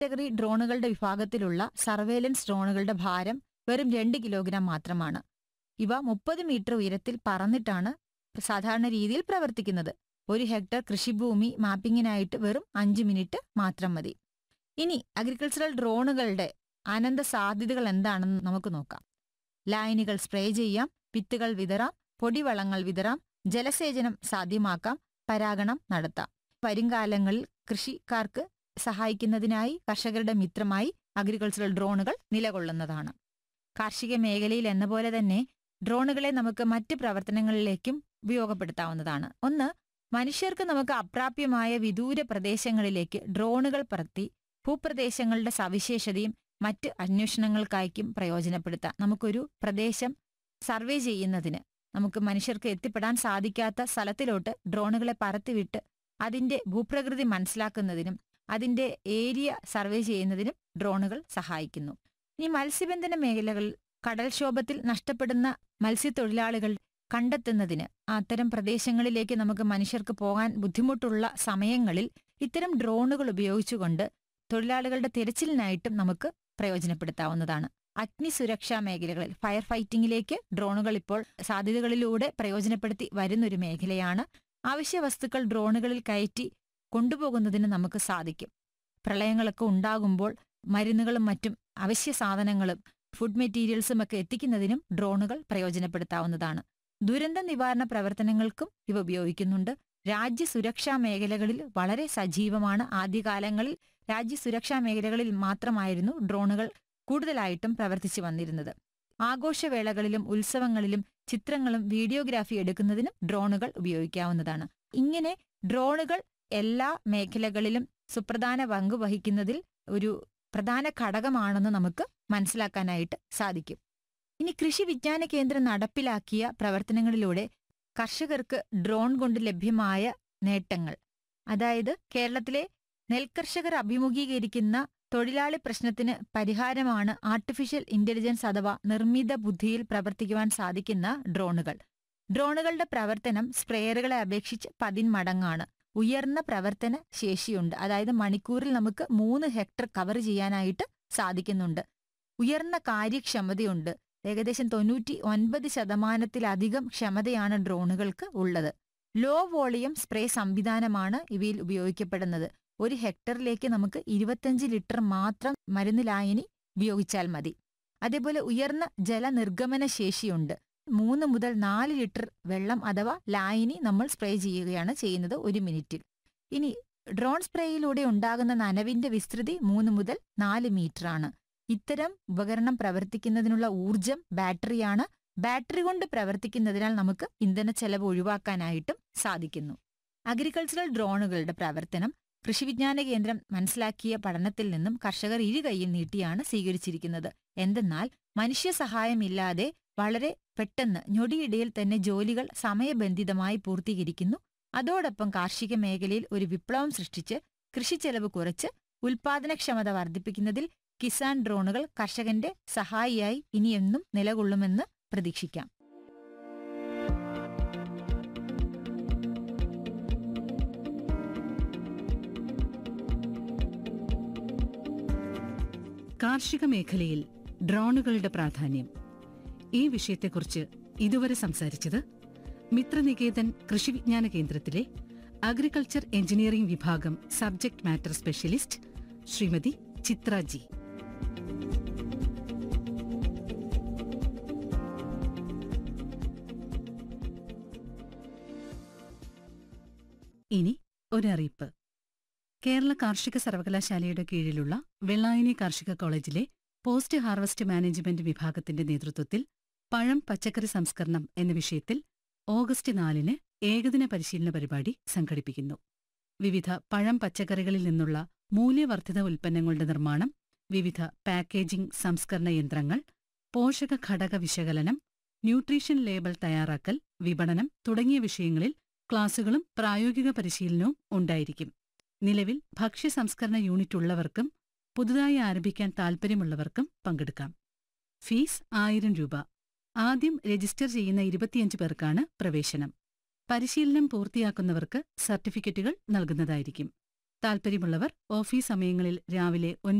category ഡ്രോണുകളുടെ വിഭാഗത്തിലുള്ള surveillance ഡ്രോണുകളുടെ ഭാരം വെറും രണ്ട് കിലോഗ്രാം മാത്രമാണ് ഇവ മുപ്പത് മീറ്റർ ഉയരത്തിൽ പറന്നിട്ടാണ് സാധാരണ രീതിയിൽ പ്രവർത്തിക്കുന്നത് ഒരു ഹെക്ടർ കൃഷിഭൂമി മാപ്പിങ്ങിനായിട്ട് വെറും അഞ്ച് മിനിറ്റ് മാത്രം മതി ഇനി അഗ്രികൾച്ചറൽ ഡ്രോണുകളുടെ അനന്ത സാധ്യതകൾ എന്താണെന്ന് നമുക്ക് നോക്കാം ലായനികൾ സ്പ്രേ ചെയ്യാം വിത്തുകൾ വിതറാം പൊടിവളങ്ങൾ വിതറാം ജലസേചനം സാധ്യമാക്കാം പരാഗണം നടത്താം വരുംകാലങ്ങളിൽ കൃഷിക്കാർക്ക് സഹായിക്കുന്നതിനായി കർഷകരുടെ മിത്രമായി അഗ്രികൾച്ചറൽ ഡ്രോണുകൾ നിലകൊള്ളുന്നതാണ് കാർഷിക മേഖലയിൽ എന്ന പോലെ തന്നെ ഡ്രോണുകളെ നമുക്ക് മറ്റ് പ്രവർത്തനങ്ങളിലേക്കും ഉപയോഗപ്പെടുത്താവുന്നതാണ് ഒന്ന് മനുഷ്യർക്ക് നമുക്ക് അപ്രാപ്യമായ വിദൂര പ്രദേശങ്ങളിലേക്ക് ഡ്രോണുകൾ പറത്തി ഭൂപ്രദേശങ്ങളുടെ സവിശേഷതയും മറ്റ് അന്വേഷണങ്ങൾക്കായിരിക്കും പ്രയോജനപ്പെടുത്താം നമുക്കൊരു പ്രദേശം സർവേ ചെയ്യുന്നതിന് നമുക്ക് മനുഷ്യർക്ക് എത്തിപ്പെടാൻ സാധിക്കാത്ത സ്ഥലത്തിലോട്ട് ഡ്രോണുകളെ പറത്തിവിട്ട് അതിന്റെ ഭൂപ്രകൃതി മനസ്സിലാക്കുന്നതിനും അതിന്റെ ഏരിയ സർവേ ചെയ്യുന്നതിനും ഡ്രോണുകൾ സഹായിക്കുന്നു ഇനി മത്സ്യബന്ധന മേഖലകളിൽ കടൽക്ഷോഭത്തിൽ നഷ്ടപ്പെടുന്ന മത്സ്യത്തൊഴിലാളികൾ കണ്ടെത്തുന്നതിന് അത്തരം പ്രദേശങ്ങളിലേക്ക് നമുക്ക് മനുഷ്യർക്ക് പോകാൻ ബുദ്ധിമുട്ടുള്ള സമയങ്ങളിൽ ഇത്തരം ഡ്രോണുകൾ ഉപയോഗിച്ചുകൊണ്ട് തൊഴിലാളികളുടെ തിരച്ചിലിനായിട്ടും നമുക്ക് പ്രയോജനപ്പെടുത്താവുന്നതാണ് അഗ്നി സുരക്ഷാ മേഖലകളിൽ ഫയർ ഫൈറ്റിംഗിലേക്ക് ഡ്രോണുകൾ ഇപ്പോൾ സാധ്യതകളിലൂടെ പ്രയോജനപ്പെടുത്തി വരുന്നൊരു മേഖലയാണ് അവശ്യ വസ്തുക്കൾ ഡ്രോണുകളിൽ കയറ്റി കൊണ്ടുപോകുന്നതിന് നമുക്ക് സാധിക്കും പ്രളയങ്ങളൊക്കെ ഉണ്ടാകുമ്പോൾ മരുന്നുകളും മറ്റും അവശ്യ സാധനങ്ങളും ഫുഡ് മെറ്റീരിയൽസും ഒക്കെ എത്തിക്കുന്നതിനും ഡ്രോണുകൾ പ്രയോജനപ്പെടുത്താവുന്നതാണ് ദുരന്ത നിവാരണ പ്രവർത്തനങ്ങൾക്കും ഇവ ഉപയോഗിക്കുന്നുണ്ട് രാജ്യസുരക്ഷാ മേഖലകളിൽ വളരെ സജീവമാണ് ആദ്യകാലങ്ങളിൽ രാജ്യസുരക്ഷാ മേഖലകളിൽ മാത്രമായിരുന്നു ഡ്രോണുകൾ കൂടുതലായിട്ടും പ്രവർത്തിച്ചു വന്നിരുന്നത് ആഘോഷവേളകളിലും ഉത്സവങ്ങളിലും ചിത്രങ്ങളും വീഡിയോഗ്രാഫി എടുക്കുന്നതിനും ഡ്രോണുകൾ ഉപയോഗിക്കാവുന്നതാണ് ഇങ്ങനെ ഡ്രോണുകൾ എല്ലാ മേഖലകളിലും സുപ്രധാന പങ്ക് വഹിക്കുന്നതിൽ ഒരു പ്രധാന ഘടകമാണെന്ന് നമുക്ക് മനസ്സിലാക്കാനായിട്ട് സാധിക്കും ഇനി കൃഷി വിജ്ഞാന കേന്ദ്രം നടപ്പിലാക്കിയ പ്രവർത്തനങ്ങളിലൂടെ കർഷകർക്ക് ഡ്രോൺ കൊണ്ട് ലഭ്യമായ നേട്ടങ്ങൾ അതായത് കേരളത്തിലെ നെൽകർഷകർ അഭിമുഖീകരിക്കുന്ന തൊഴിലാളി പ്രശ്നത്തിന് പരിഹാരമാണ് ആർട്ടിഫിഷ്യൽ ഇന്റലിജൻസ് അഥവാ നിർമ്മിത ബുദ്ധിയിൽ പ്രവർത്തിക്കുവാൻ സാധിക്കുന്ന ഡ്രോണുകൾ ഡ്രോണുകളുടെ പ്രവർത്തനം സ്പ്രേയറുകളെ അപേക്ഷിച്ച് പതിന്മടങ്ങാണ് ഉയർന്ന പ്രവർത്തന ശേഷിയുണ്ട് അതായത് മണിക്കൂറിൽ നമുക്ക് മൂന്ന് ഹെക്ടർ കവർ ചെയ്യാനായിട്ട് സാധിക്കുന്നുണ്ട് ഉയർന്ന കാര്യക്ഷമതയുണ്ട് ഏകദേശം തൊണ്ണൂറ്റി ഒൻപത് ശതമാനത്തിലധികം ക്ഷമതയാണ് ഡ്രോണുകൾക്ക് ഉള്ളത് ലോ വോളിയം സ്പ്രേ സംവിധാനമാണ് ഇവയിൽ ഉപയോഗിക്കപ്പെടുന്നത് ഒരു ഹെക്ടറിലേക്ക് നമുക്ക് ഇരുപത്തഞ്ച് ലിറ്റർ മാത്രം മരുന്ന് ലായനി ഉപയോഗിച്ചാൽ മതി അതേപോലെ ഉയർന്ന ജലനിർഗമന ശേഷിയുണ്ട് മൂന്ന് മുതൽ നാല് ലിറ്റർ വെള്ളം അഥവാ ലായനി നമ്മൾ സ്പ്രേ ചെയ്യുകയാണ് ചെയ്യുന്നത് ഒരു മിനിറ്റിൽ ഇനി ഡ്രോൺ സ്പ്രേയിലൂടെ ഉണ്ടാകുന്ന നനവിന്റെ വിസ്തൃതി മൂന്ന് മുതൽ നാല് മീറ്ററാണ് ഇത്തരം ഉപകരണം പ്രവർത്തിക്കുന്നതിനുള്ള ഊർജം ബാറ്ററിയാണ് ബാറ്ററി കൊണ്ട് പ്രവർത്തിക്കുന്നതിനാൽ നമുക്ക് ഇന്ധന ചെലവ് ഒഴിവാക്കാനായിട്ടും സാധിക്കുന്നു അഗ്രികൾച്ചറൽ ഡ്രോണുകളുടെ പ്രവർത്തനം കൃഷിവിജ്ഞാന കേന്ദ്രം മനസ്സിലാക്കിയ പഠനത്തിൽ നിന്നും കർഷകർ ഇരു കൈയും നീട്ടിയാണ് സ്വീകരിച്ചിരിക്കുന്നത് എന്തെന്നാൽ മനുഷ്യ സഹായമില്ലാതെ വളരെ പെട്ടെന്ന് ഞൊടിയിടയിൽ തന്നെ ജോലികൾ സമയബന്ധിതമായി പൂർത്തീകരിക്കുന്നു അതോടൊപ്പം കാർഷിക മേഖലയിൽ ഒരു വിപ്ലവം സൃഷ്ടിച്ച് കൃഷിച്ചെലവ് കുറച്ച് ഉൽപാദനക്ഷമത വർദ്ധിപ്പിക്കുന്നതിൽ കിസാൻ ഡ്രോണുകൾ കർഷകന്റെ സഹായിയായി ഇനിയെന്നും നിലകൊള്ളുമെന്ന് പ്രതീക്ഷിക്കാം കാർഷിക മേഖലയിൽ ഡ്രോണുകളുടെ പ്രാധാന്യം ഈ വിഷയത്തെക്കുറിച്ച് ഇതുവരെ സംസാരിച്ചത് മിത്രനികേതൻ കൃഷിവിജ്ഞാന കേന്ദ്രത്തിലെ അഗ്രികൾച്ചർ എഞ്ചിനീയറിംഗ് വിഭാഗം subject matter specialist Shrimati Chitra G ഇനി ഒരറിയിപ്പ് കേരള കാർഷിക സർവകലാശാലയുടെ കീഴിലുള്ള വെള്ളായണി കാർഷിക കോളേജിലെ പോസ്റ്റ് ഹാർവസ്റ്റ് മാനേജ്മെന്റ് വിഭാഗത്തിന്റെ നേതൃത്വത്തിൽ പഴം പച്ചക്കറി സംസ്കരണം എന്ന വിഷയത്തിൽ ഓഗസ്റ്റ് നാലിന് ഏകദിന പരിശീലന പരിപാടി സംഘടിപ്പിക്കുന്നു വിവിധ പഴം പച്ചക്കറികളിൽ നിന്നുള്ള മൂല്യവർദ്ധിത ഉൽപ്പന്നങ്ങളുടെ നിർമ്മാണം വിവിധ പാക്കേജിംഗ് സംസ്കരണ യന്ത്രങ്ങൾ പോഷക ഘടക വിശകലനം ന്യൂട്രീഷൻ ലേബൽ തയ്യാറാക്കൽ വിപണനം തുടങ്ങിയ വിഷയങ്ങളിൽ ക്ലാസുകളും പ്രായോഗിക പരിശീലനവും ഉണ്ടായിരിക്കും നിലവിൽ ഭക്ഷ്യ സംസ്കരണ യൂണിറ്റ് ഉള്ളവർക്കും പുതുതായി ആരംഭിക്കാൻ താൽപ്പര്യമുള്ളവർക്കും പങ്കെടുക്കാം ഫീസ് ആയിരം രൂപ ആദ്യം രജിസ്റ്റർ ചെയ്യുന്ന ഇരുപത്തിയഞ്ച് പേർക്കാണ് പ്രവേശനം പരിശീലനം പൂർത്തിയാക്കുന്നവർക്ക് സർട്ടിഫിക്കറ്റുകൾ നൽകുന്നതായിരിക്കും താൽപ്പര്യമുള്ളവർ ഓഫീസ് സമയങ്ങളിൽ രാവിലെ